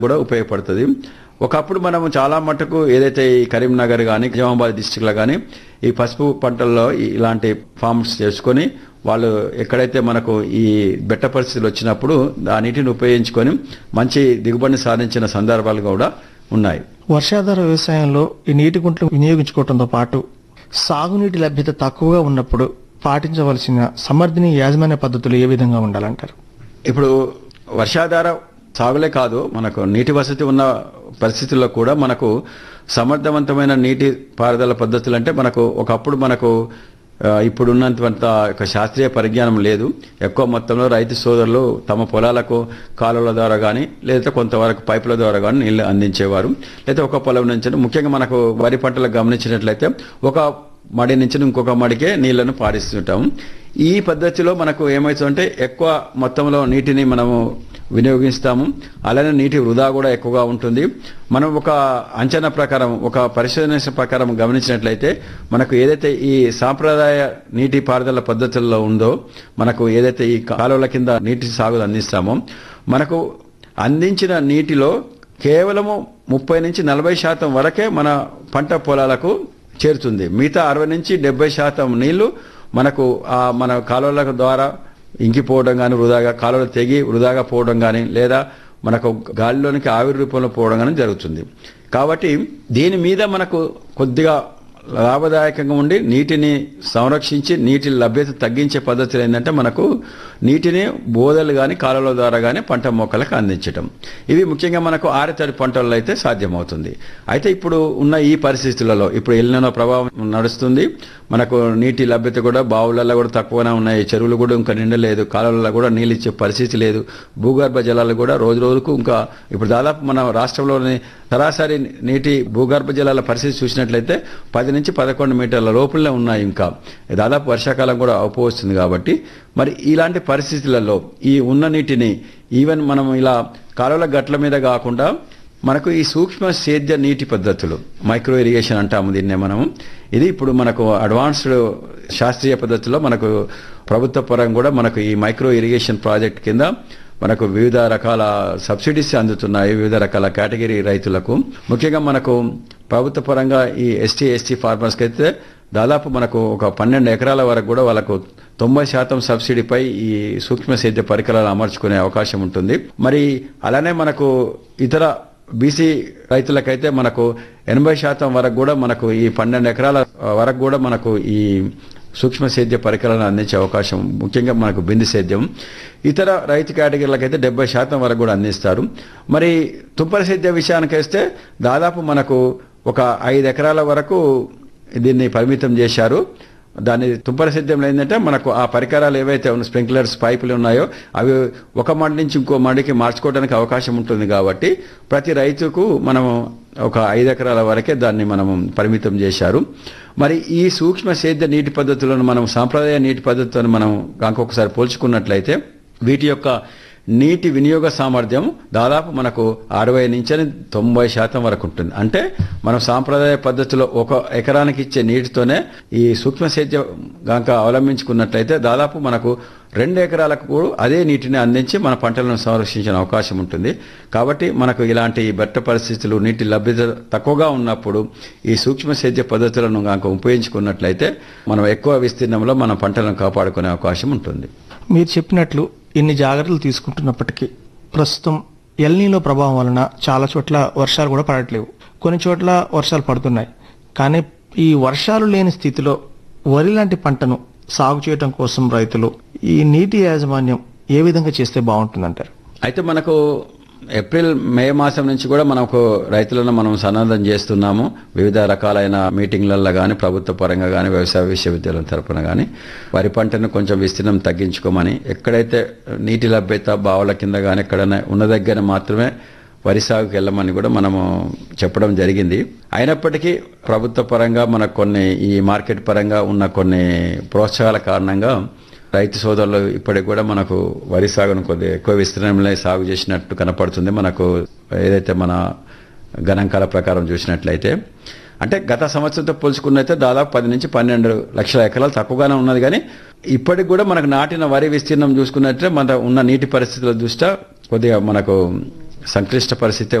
కూడా ఉపయోగపడుతుంది ఒకప్పుడు మనం చాలా మటుకు ఏదైతే ఈ కరీంనగర్ కానీ నిజామాబాద్ డిస్టిక్లో కానీ ఈ పసుపు పంటల్లో ఈ- ఇలాంటి ఫార్మ్స్ చేసుకొని వాళ్ళు ఎక్కడైతే మనకు ఈ బెట్ట పరిస్థితులు వచ్చినప్పుడు ఆ నీటిని ఉపయోగించుకొని మంచి దిగుబడిని సాధించిన సందర్భాలు కూడా ఉన్నాయి వర్షాధార వ్యవసాయంలో ఈ నీటి గుంటలు వినియోగించుకోవడంతో పాటు సాగునీటి లభ్యత తక్కువగా ఉన్నప్పుడు పాటించవలసిన సమర్థనీయ యాజమాన్య పద్ధతులు ఏ విధంగా ఉండాలంటారు ఇప్పుడు వర్షాధార సాగులే కాదు మనకు నీటి వసతి ఉన్న పరిస్థితుల్లో కూడా మనకు సమర్థవంతమైన నీటి పారుదల పద్ధతులు అంటే మనకు ఒకప్పుడు మనకు ఆ, ఇప్పుడున్నంత ఒక శాస్త్రీయ పరిజ్ఞానం లేదు ఎక్కువ మొత్తంలో రైతు సోదరులు తమ పొలాలకు కాలువల ద్వారా కానీ లేదా కొంతవరకు పైపుల ద్వారా కానీ నీళ్లు అందించేవారు లేదా ఒక పొలం నుంచి ముఖ్యంగా మనకు వరి పంటలకు గమనించినట్లయితే ఒక మడి నుంచి ఇంకొక మడికే నీళ్లను పారిస్తుంటాం ఈ పద్ధతిలో మనకు ఏమవుతుందంటే ఎక్కువ మొత్తంలో నీటిని మనము వినియోగిస్తాము అలానే నీటి వృధా కూడా ఎక్కువగా ఉంటుంది మనం ఒక అంచనా ప్రకారం ఒక పరిశోధన ప్రకారం గమనించినట్లయితే మనకు ఏదైతే ఈ సాంప్రదాయ నీటి పారుదల పద్ధతుల్లో ఉందో మనకు ఏదైతే ఈ కాలువల కింద నీటి సాగు అందిస్తామో మనకు అందించిన నీటిలో కేవలము ముప్పై నుంచి నలభై శాతం వరకే మన పంట పొలాలకు చేరుతుంది మిగతా అరవై నుంచి డెబ్బై శాతం నీళ్లు మనకు ఆ మన కాలువల ద్వారా ఇంకిపోవడం కానీ వృధాగా కాలువలు తెగి వృధాగా పోవడం కానీ లేదా మనకు గాలిలోనికి ఆవిరి రూపంలో పోవడం కానీ జరుగుతుంది కాబట్టి దీని మీద మనకు కొద్దిగా లాభదాయకంగా ఉండి నీటిని సంరక్షించి నీటి లభ్యత తగ్గించే పద్ధతులు ఏంటంటే మనకు నీటిని బోదలు కానీ కాలువల ద్వారా కానీ పంట మొక్కలకు అందించటం ఇవి ముఖ్యంగా మనకు ఆరితడి పంటల్లో అయితే సాధ్యమవుతుంది అయితే ఇప్పుడు ఉన్న ఈ పరిస్థితులలో ఇప్పుడు ఎల్లినో ప్రభావం నడుస్తుంది మనకు నీటి లభ్యత కూడా బావులలో కూడా తక్కువనే ఉన్నాయి చెరువులు కూడా ఇంకా నిండలేదు కాలువలలో కూడా నీళ్ళు ఇచ్చే పరిస్థితి లేదు భూగర్భ జలాలు కూడా రోజు రోజుకు ఇంకా ఇప్పుడు దాదాపు మన రాష్ట్రంలోని సరాసరి నీటి భూగర్భ జలాల పరిస్థితి చూసినట్లయితే పది నుంచి పదకొండు మీటర్ల లోపలనే ఉన్నాయి ఇంకా దాదాపు వర్షాకాలం కూడా అవపోవస్తుంది కాబట్టి మరి ఇలాంటి పరిస్థితులలో ఈ ఉన్న నీటిని ఈవెన్ మనం ఇలా కాలువల గట్ల మీద కాకుండా మనకు ఈ సూక్ష్మ సేద్య నీటి పద్ధతులు మైక్రో ఇరిగేషన్ అంటాము దీన్నే మనము ఇది ఇప్పుడు మనకు అడ్వాన్స్డ్ శాస్త్రీయ పద్ధతిలో మనకు ప్రభుత్వ పరంగా కూడా మనకు ఈ మైక్రో ఇరిగేషన్ ప్రాజెక్ట్ కింద మనకు వివిధ రకాల సబ్సిడీస్ అందుతున్నాయి వివిధ రకాల కేటగిరీ రైతులకు ముఖ్యంగా మనకు ప్రభుత్వ పరంగా ఈ ఎస్టీ ఎస్టీ ఫార్మర్స్కి అయితే దాదాపు మనకు ఒక పన్నెండు ఎకరాల వరకు కూడా వాళ్ళకు తొంభై శాతం సబ్సిడీపై ఈ సూక్ష్మ సేద్య పరికరాలు అమర్చుకునే అవకాశం ఉంటుంది మరి అలానే మనకు ఇతర బీసీ రైతులకైతే మనకు ఎనభై శాతం వరకు కూడా మనకు ఈ పన్నెండు ఎకరాల వరకు కూడా మనకు ఈ సూక్ష్మ సేద్య పరికరాలను అందించే అవకాశం ముఖ్యంగా మనకు బిందు సేద్యం ఇతర రైతు కేటగిరీలకైతే డెబ్బై శాతం వరకు కూడా అందిస్తారు మరి తుంపర సేద్య విషయానికి వస్తే దాదాపు మనకు ఒక ఐదు ఎకరాల వరకు దీన్ని పరిమితం చేశారు దాని తుంపర సిద్ధంలో ఏంటంటే మనకు ఆ పరికరాలు ఏవైతే ఉన్న స్ప్రింక్లర్స్ పైపులు ఉన్నాయో అవి ఒక మడి నుంచి ఇంకో మడికి మార్చుకోవడానికి అవకాశం ఉంటుంది కాబట్టి ప్రతి రైతుకు మనము ఒక ఐదు ఎకరాల వరకే దాన్ని మనం పరిమితం చేశారు మరి ఈ సూక్ష్మ సేద్య నీటి పద్ధతులను మనం సాంప్రదాయ నీటి పద్ధతులను మనం ఇంకొకసారి పోల్చుకున్నట్లయితే వీటి యొక్క నీటి వినియోగ సామర్థ్యం దాదాపు మనకు అరవై నుంచి తొంభై శాతం వరకు ఉంటుంది అంటే మనం సాంప్రదాయ పద్ధతిలో ఒక ఎకరానికి ఇచ్చే నీటితోనే ఈ సూక్ష్మ సేద్యం గనక అవలంబించుకున్నట్లయితే దాదాపు మనకు రెండు ఎకరాలకు కూడా అదే నీటిని అందించి మన పంటలను సంరక్షించిన అవకాశం ఉంటుంది కాబట్టి మనకు ఇలాంటి బెట్ట పరిస్థితులు నీటి లభ్యత తక్కువగా ఉన్నప్పుడు ఈ సూక్ష్మ సేద్య పద్ధతులను కనుక ఉపయోగించుకున్నట్లయితే మనం ఎక్కువ విస్తీర్ణంలో మన పంటలను కాపాడుకునే అవకాశం ఉంటుంది మీరు చెప్పినట్లు ఇన్ని జాగ్రత్తలు తీసుకుంటున్నప్పటికీ ప్రస్తుతం ఎల్నీలో ప్రభావం వలన చాలా చోట్ల వర్షాలు కూడా పడట్లేవు కొన్ని చోట్ల వర్షాలు పడుతున్నాయి కానీ ఈ వర్షాలు లేని స్థితిలో వరి లాంటి పంటను సాగు చేయడం కోసం రైతులు ఈ నీటి యాజమాన్యం ఏ విధంగా చేస్తే బాగుంటుందంటారు అయితే మనకు ఏప్రిల్ మే మాసం నుంచి కూడా మనకు రైతులను మనం సన్నద్ధం చేస్తున్నాము వివిధ రకాలైన మీటింగ్లలో కానీ ప్రభుత్వ పరంగా కానీ వ్యవసాయ విశ్వవిద్యాలయం తరపున కానీ వరి పంటను కొంచెం విస్తీర్ణం తగ్గించుకోమని ఎక్కడైతే నీటి లభ్యత బావుల కింద కానీ ఎక్కడైనా ఉన్న దగ్గర మాత్రమే వరి సాగుకి వెళ్ళమని కూడా మనము చెప్పడం జరిగింది అయినప్పటికీ ప్రభుత్వ పరంగా మనకు కొన్ని ఈ మార్కెట్ పరంగా ఉన్న కొన్ని ప్రోత్సాహాల కారణంగా రైతు సోదరులు ఇప్పటికి కూడా మనకు వరి సాగును కొద్దిగా ఎక్కువ విస్తీర్ణంలో సాగు చేసినట్టు కనపడుతుంది మనకు ఏదైతే మన గణాంకాల ప్రకారం చూసినట్లయితే అంటే గత సంవత్సరంతో పోల్చుకున్నైతే దాదాపు పది నుంచి పన్నెండు లక్షల ఎకరాలు తక్కువగానే ఉన్నది కానీ ఇప్పటికి కూడా మనకు నాటిన వరి విస్తీర్ణం చూసుకున్నట్టే మన ఉన్న నీటి పరిస్థితుల దృష్ట్యా కొద్దిగా మనకు సంక్లిష్ట పరిస్థితి